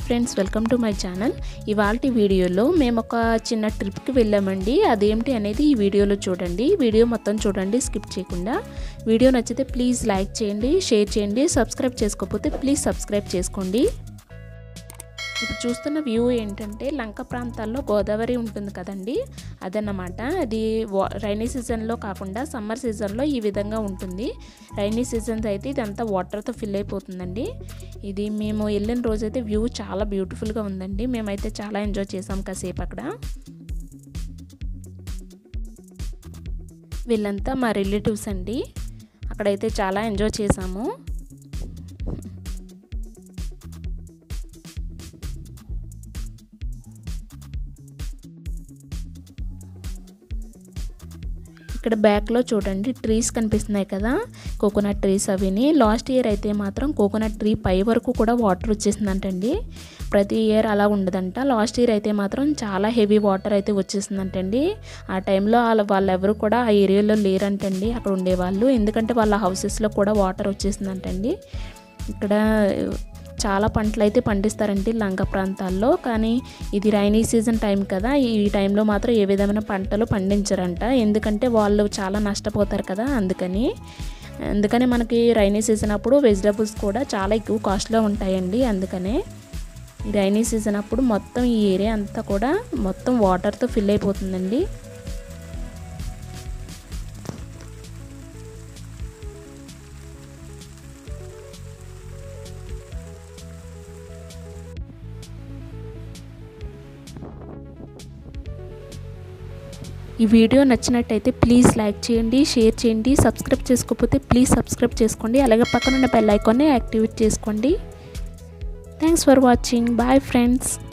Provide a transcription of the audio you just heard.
friends welcome to my channel ఇవాళ వీడియోలో మేము ఒక చిన్న ట్రిప్కి వెళ్ళామండి అదేమిటి అనేది ఈ వీడియోలో చూడండి వీడియో మొత్తం చూడండి స్కిప్ చేయకుండా వీడియో నచ్చితే ప్లీజ్ లైక్ చేయండి షేర్ చేయండి సబ్స్క్రైబ్ చేసుకోకపోతే ప్లీజ్ సబ్స్క్రైబ్ చేసుకోండి ఇప్పుడు చూస్తున్న వ్యూ ఏంటంటే లంక ప్రాంతాల్లో గోదావరి ఉంటుంది కదండి అదన్నమాట అది రైనీ సీజన్లో కాకుండా సమ్మర్ సీజన్లో ఈ విధంగా ఉంటుంది రైనీ సీజన్స్ అయితే ఇదంతా వాటర్తో ఫిల్ అయిపోతుందండి ఇది మేము వెళ్ళిన రోజైతే వ్యూ చాలా బ్యూటిఫుల్గా ఉందండి మేమైతే చాలా ఎంజాయ్ చేసాం కాసేపు అక్కడ వీళ్ళంతా మా రిలేటివ్స్ అండి అక్కడైతే చాలా ఎంజాయ్ చేసాము ఇక్కడ బ్యాక్లో చూడండి ట్రీస్ కనిపిస్తున్నాయి కదా కోకోనట్ ట్రీస్ అవిని లాస్ట్ ఇయర్ అయితే మాత్రం కోకోనట్ ట్రీ పై వరకు కూడా వాటర్ వచ్చేసిందంటండి ప్రతి ఇయర్ అలా ఉండదంట లాస్ట్ ఇయర్ అయితే మాత్రం చాలా హెవీ వాటర్ అయితే వచ్చేసిందంటండి ఆ టైంలో వాళ్ళ వాళ్ళెవరు కూడా ఆ ఏరియాలో లేరంటండి అక్కడ ఉండేవాళ్ళు ఎందుకంటే వాళ్ళ హౌసెస్లో కూడా వాటర్ వచ్చేసిందంటండి ఇక్కడ చాలా పంటలు అయితే పండిస్తారండి లంక ప్రాంతాల్లో కానీ ఇది రైనీ సీజన్ టైం కదా ఈ టైంలో మాత్రం ఏ విధమైన పంటలు పండించరంట ఎందుకంటే వాళ్ళు చాలా నష్టపోతారు కదా అందుకని అందుకని మనకి రైనీ సీజన్ అప్పుడు వెజిటబుల్స్ కూడా చాలా ఎక్కువ కాస్ట్లో ఉంటాయండి అందుకనే ఈ రైనీ సీజన్ అప్పుడు మొత్తం ఈ ఏరియా అంతా కూడా మొత్తం వాటర్తో ఫిల్ అయిపోతుందండి ఈ వీడియో నచ్చినట్టయితే ప్లీజ్ లైక్ చేయండి షేర్ చేయండి సబ్స్క్రైబ్ చేసుకోకపోతే ప్లీజ్ సబ్స్క్రైబ్ చేసుకోండి అలాగే పక్కన ఉన్న బెల్ ఐకాన్ని యాక్టివేట్ చేసుకోండి thanks for watching bye friends